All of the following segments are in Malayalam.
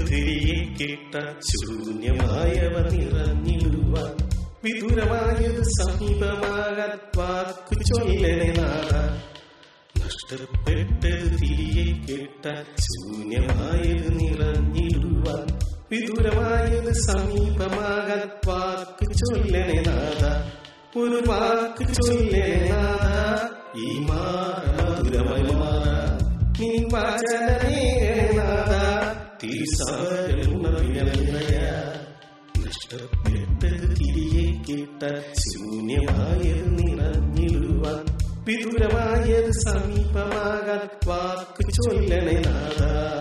തിരികെ കേട്ട ശൂന്യമായവ നിറഞ്ഞിടുവാൻ വിദൂരമായത് സമീപമാകാൻ വാക്കു ചൊല്ലണേ നാട നഷ്ടപ്പെട്ടത് തിരികെ കേട്ട ശൂന്യമായത് നിറഞ്ഞിടുവാൻ വിദൂരമായത് സമീപമാകാൻ വാക്ക് ചൊല്ലണേ നാഥ ഒരു വാക്ക് ചൊല്ലണേ നാഥ ഈ മാറ മധുരമായി മാറ നീ വാചനമേ നാഥ തിരുസഭകളുണർവിനയ നഷ്ടപ്പെട്ടത് തിരികെ കേട്ട ശൂന്യമായത് നിറഞ്ഞിടുവാൻ വിദൂരമായത് സമീപമാകാൻ വാക്ക് ചൊല്ലണേ നാഥ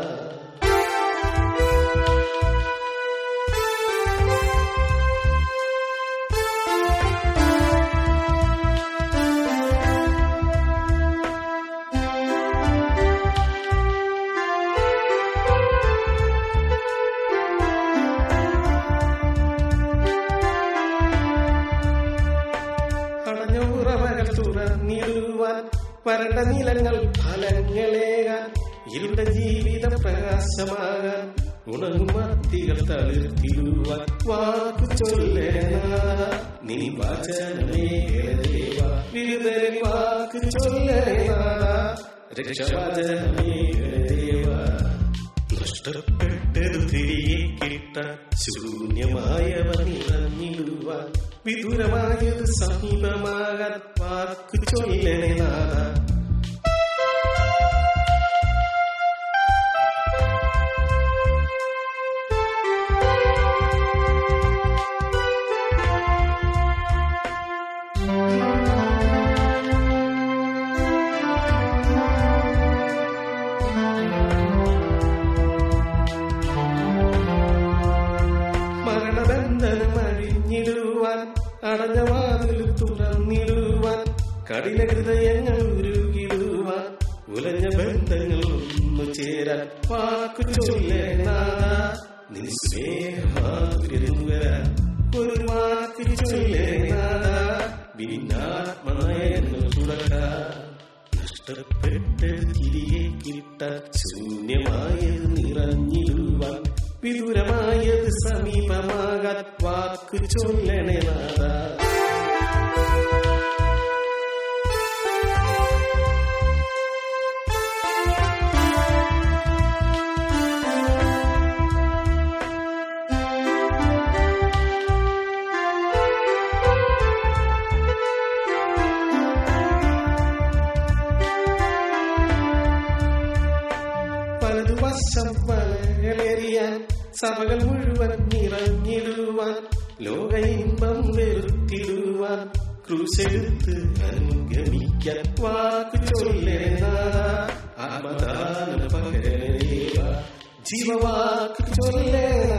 അടഞ്ഞ ഉറവകൾ തുറന്നിടുവാൻ വരണ്ട നിലങ്ങൾ ഫലങ്ങളേകാൻ ഇരുണ്ട ജീവിത പ്രകാശമാകാൻ ഉണങ്ങും അത്തികൾ തളിർത്തിടുവാൻ വാക്കു ചൊല്ലേന നീ വചനമേ ദേവ വിരുദ്ധരിൽ വാക്ക് ചൊല്ലേന രക്ഷവചനമേ ദേവ നഷ്ടപ്പെട്ടത് തിരികെ കിട്ട ശൂന്യമായവ നിറഞ്ഞിടുവാൻ വിദൂരമായത് സമീപമാകാൻ വാക്കു ചൊല്ലണേ നാഥ മരണബന്ധനം അഴിഞ്ഞിടുവാൻ അടഞ്ഞ വാതിൽ തുറന്നിടുവാൻ കഠിന ഹൃദയങ്ങൾ ഉരുകിടുവാൻ ഉലഞ്ഞ ബന്ധങ്ങൾ ഒന്നു ചേരാൻ വാക്കു ചൊല്ലേന നിൻ സ്നേഹമാകുരം വരാൻ ഒരു വാക്ക് ചൊല്ലേന ഭിന്നാത്മനയങ്ങൾ തുടക്കാൻ നഷ്ടപ്പെട്ട് തിരികെ കിട്ട ശൂന്യമായത് നിറഞ്ഞിടുവാൻ വിദൂരമായത് സമീപമാകാൻ വാക്കു ചൊല്ലണേ നാഥ വലതുവശം വലകളെറിയാൻ സഭകൾ മുഴുവൻ നിറഞ്ഞിടുവാൻ ലോക ഇമ്പം വെറുത്തിടുവാൻ ക്രൂശെടുത്ത് അനുഗമിക്കാൻ വാക്കു ചൊല്ലേന ആത്മദാന പകരേവ ജീവവാക്ക് ചൊല്ലേന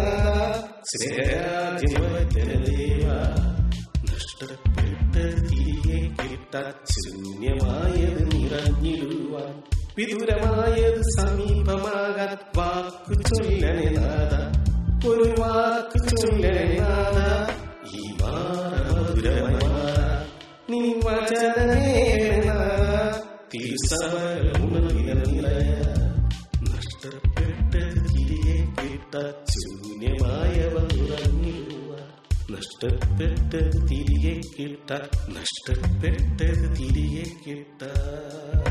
ശ്രേയാജിവദേവ നഷ്ടപ്പെട്ട് തിരികെ കിട്ട ശൂന്യമായത് നിറഞ്ഞിടുവാൻ വിദൂരമായത് സമീപമാകാൻ വാക്കു ചൊല്ലണേ നാഥ ഒരു വാക്ക് ചൊല്ലണേ നാഥ ഈ മധുരമായ നീ വചനമേ തിരുസഭകളുണർവിനിലയ നഷ്ടപ്പെട്ട് തിരികെ കിട്ട ശൂന്യമായവ ഉറങ്ങിടുവാൻ നഷ്ടപ്പെട്ട് തിരികെ കിട്ട നഷ്ടപ്പെട്ട് തിരികെ കിട്ട